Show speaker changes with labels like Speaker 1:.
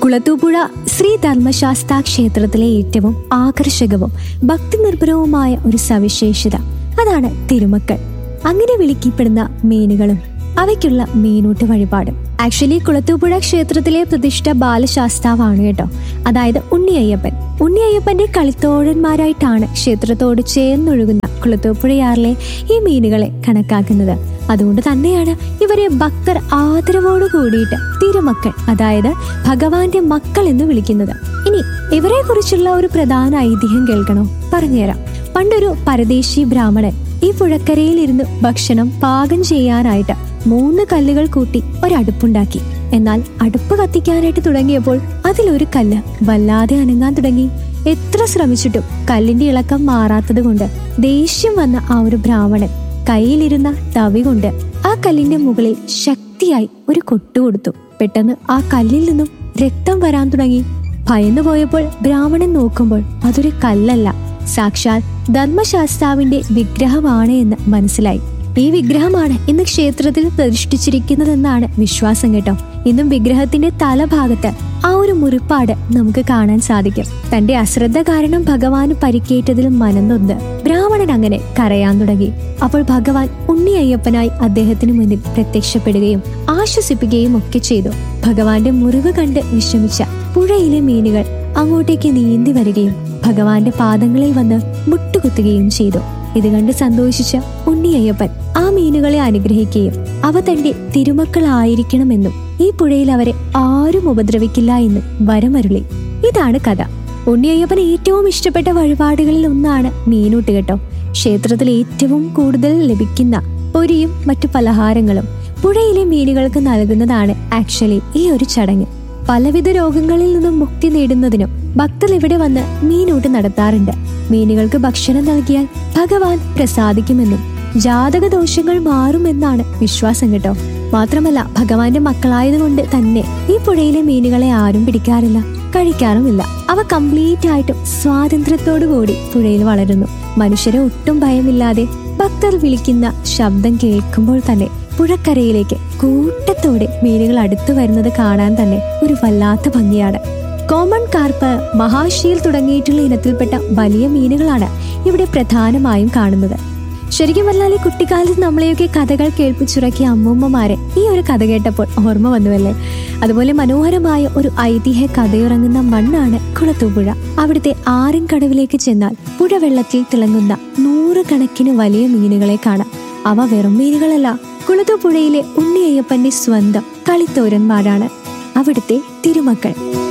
Speaker 1: കുളത്തൂപ്പുഴ ശ്രീ ധർമ്മശാസ്ത്ര ക്ഷേത്രത്തിലെ ഏറ്റവും ആകർഷകവും ഭക്തിനിർഭരവുമായ ഒരു സവിശേഷത അതാണ് തിരുമക്കൾ അങ്ങനെ വിളിക്കപ്പെടുന്ന മീനുകളും അവയ്ക്കുള്ള മീനൂട്ട് വഴിപാടും ആക്ച്വലി കുളത്തൂപ്പുഴ ക്ഷേത്രത്തിലെ പ്രതിഷ്ഠ ബാലശാസ്താവാണ് കേട്ടോ അതായത് ഉണ്ണിയയ്യപ്പൻ ഉണ്ണിയയ്യപ്പന്റെ കളിത്തോഴന്മാരായിട്ടാണ് ക്ഷേത്രത്തോട് ചേർന്നൊഴുകുന്ന കുളത്തൂപ്പുഴയാറിലെ ഈ മീനുകളെ കണക്കാക്കുന്നത് അതുകൊണ്ട് തന്നെയാണ് ഇവരെ ഭക്തർ ആദരവോട് കൂടിയിട്ട് തിരുമക്കൾ അതായത് ഭഗവാന്റെ മക്കൾ എന്ന് വിളിക്കുന്നത് ഇനി ഇവരെ കുറിച്ചുള്ള ഒരു പ്രധാന ഐതിഹ്യം കേൾക്കണോ പറഞ്ഞുതരാം പണ്ടൊരു പരദേശി ബ്രാഹ്മണൻ ഈ പുഴക്കരയിൽ ഇരുന്ന് ഭക്ഷണം പാകം ചെയ്യാനായിട്ട് മൂന്ന് കല്ലുകൾ കൂട്ടി ഒരടുപ്പുണ്ടാക്കി എന്നാൽ അടുപ്പ് കത്തിക്കാനായിട്ട് തുടങ്ങിയപ്പോൾ അതിലൊരു കല്ല് വല്ലാതെ അനങ്ങാൻ തുടങ്ങി എത്ര ശ്രമിച്ചിട്ടും കല്ലിന്റെ ഇളക്കം മാറാത്തത് കൊണ്ട് ദേഷ്യം വന്ന ആ ഒരു ബ്രാഹ്മണൻ കയ്യിലിരുന്ന തവി കൊണ്ട് ആ കല്ലിന്റെ മുകളിൽ ശക്തിയായി ഒരു കൊട്ടു കൊടുത്തു പെട്ടെന്ന് ആ കല്ലിൽ നിന്നും രക്തം വരാൻ തുടങ്ങി ഭയന്നു പോയപ്പോൾ ബ്രാഹ്മണൻ നോക്കുമ്പോൾ അതൊരു കല്ലല്ല സാക്ഷാൽ ധർമ്മശാസ്താവിന്റെ വിഗ്രഹമാണ് എന്ന് മനസ്സിലായി ഈ വിഗ്രഹമാണ് ഇന്ന് ക്ഷേത്രത്തിൽ പ്രതിഷ്ഠിച്ചിരിക്കുന്നതെന്നാണ് വിശ്വാസം കേട്ടോ ഇന്നും വിഗ്രഹത്തിന്റെ തലഭാഗത്ത് ആ ഒരു മുറിപ്പാട് നമുക്ക് കാണാൻ സാധിക്കും തന്റെ അശ്രദ്ധ കാരണം ഭഗവാന് പരിക്കേറ്റതിൽ മനംനൊന്ന് ബ്രാഹ്മണൻ അങ്ങനെ കരയാൻ തുടങ്ങി അപ്പോൾ ഭഗവാൻ ഉണ്ണി അയ്യപ്പനായി അദ്ദേഹത്തിന് മുന്നിൽ പ്രത്യക്ഷപ്പെടുകയും ആശ്വസിപ്പിക്കുകയും ഒക്കെ ചെയ്തു ഭഗവാന്റെ മുറിവ് കണ്ട് വിഷമിച്ച പുഴയിലെ മീനുകൾ അങ്ങോട്ടേക്ക് നീന്തി വരികയും ഭഗവാന്റെ പാദങ്ങളിൽ വന്ന് മുട്ടുകുത്തുകയും ചെയ്തു ഇത് കണ്ട് സന്തോഷിച്ച ഉണ്ണിയയ്യപ്പൻ ആ മീനുകളെ അനുഗ്രഹിക്കുകയും അവ തന്റെ തിരുമക്കളായിരിക്കണമെന്നും ഈ പുഴയിൽ അവരെ ആരും ഉപദ്രവിക്കില്ല എന്നും വരമരുളി ഇതാണ് കഥ ഉണ്ണിയയ്യപ്പന് ഏറ്റവും ഇഷ്ടപ്പെട്ട വഴിപാടുകളിൽ ഒന്നാണ് മീനൂട്ട് കേട്ടോ ക്ഷേത്രത്തിൽ ഏറ്റവും കൂടുതൽ ലഭിക്കുന്ന പൊരിയും മറ്റു പലഹാരങ്ങളും പുഴയിലെ മീനുകൾക്ക് നൽകുന്നതാണ് ആക്ച്വലി ഈ ഒരു ചടങ്ങ് പലവിധ രോഗങ്ങളിൽ നിന്നും മുക്തി നേടുന്നതിനും ഭക്തർ ഇവിടെ വന്ന് മീനൂട്ട് നടത്താറുണ്ട് മീനുകൾക്ക് ഭക്ഷണം നൽകിയാൽ ഭഗവാൻ പ്രസാദിക്കുമെന്നും ജാതക ദോഷങ്ങൾ മാറുമെന്നാണ് വിശ്വാസം കേട്ടോ മാത്രമല്ല ഭഗവാന്റെ മക്കളായതുകൊണ്ട് തന്നെ ഈ പുഴയിലെ മീനുകളെ ആരും പിടിക്കാറില്ല കഴിക്കാറുമില്ല അവ കംപ്ലീറ്റ് ആയിട്ടും സ്വാതന്ത്ര്യത്തോടു കൂടി പുഴയിൽ വളരുന്നു മനുഷ്യരെ ഒട്ടും ഭയമില്ലാതെ ഭക്തർ വിളിക്കുന്ന ശബ്ദം കേൾക്കുമ്പോൾ തന്നെ പുഴക്കരയിലേക്ക് കൂട്ടത്തോടെ മീനുകൾ അടുത്തു വരുന്നത് കാണാൻ തന്നെ ഒരു വല്ലാത്ത ഭംഗിയാണ് കോമൺ കാർപ്പ് മഹാശീൽ തുടങ്ങിയിട്ടുള്ള ഇനത്തിൽപ്പെട്ട വലിയ മീനുകളാണ് ഇവിടെ പ്രധാനമായും കാണുന്നത് ശരിക്കും പറഞ്ഞാൽ ഈ കുട്ടിക്കാലത്ത് നമ്മളെയൊക്കെ കഥകൾ കേൾപ്പിച്ചുറക്കിയ അമ്മൂമ്മമാരെ ഈ ഒരു കഥ കേട്ടപ്പോൾ ഓർമ്മ വന്നുവല്ലേ അതുപോലെ മനോഹരമായ ഒരു ഐതിഹ്യ കഥയുറങ്ങുന്ന മണ്ണാണ് കുളത്തൂപ്പുഴ അവിടുത്തെ ആറിൻകടവിലേക്ക് ചെന്നാൽ പുഴവെള്ളത്തിൽ തിളങ്ങുന്ന നൂറുകണക്കിന് വലിയ മീനുകളെ കാണാം അവ വെറും മീനുകളല്ല കുളത്തൂപ്പുഴയിലെ ഉണ്ണിയയ്യപ്പന്റെ സ്വന്തം കളിത്തോരന്മാരാണ് അവിടുത്തെ തിരുമക്കൾ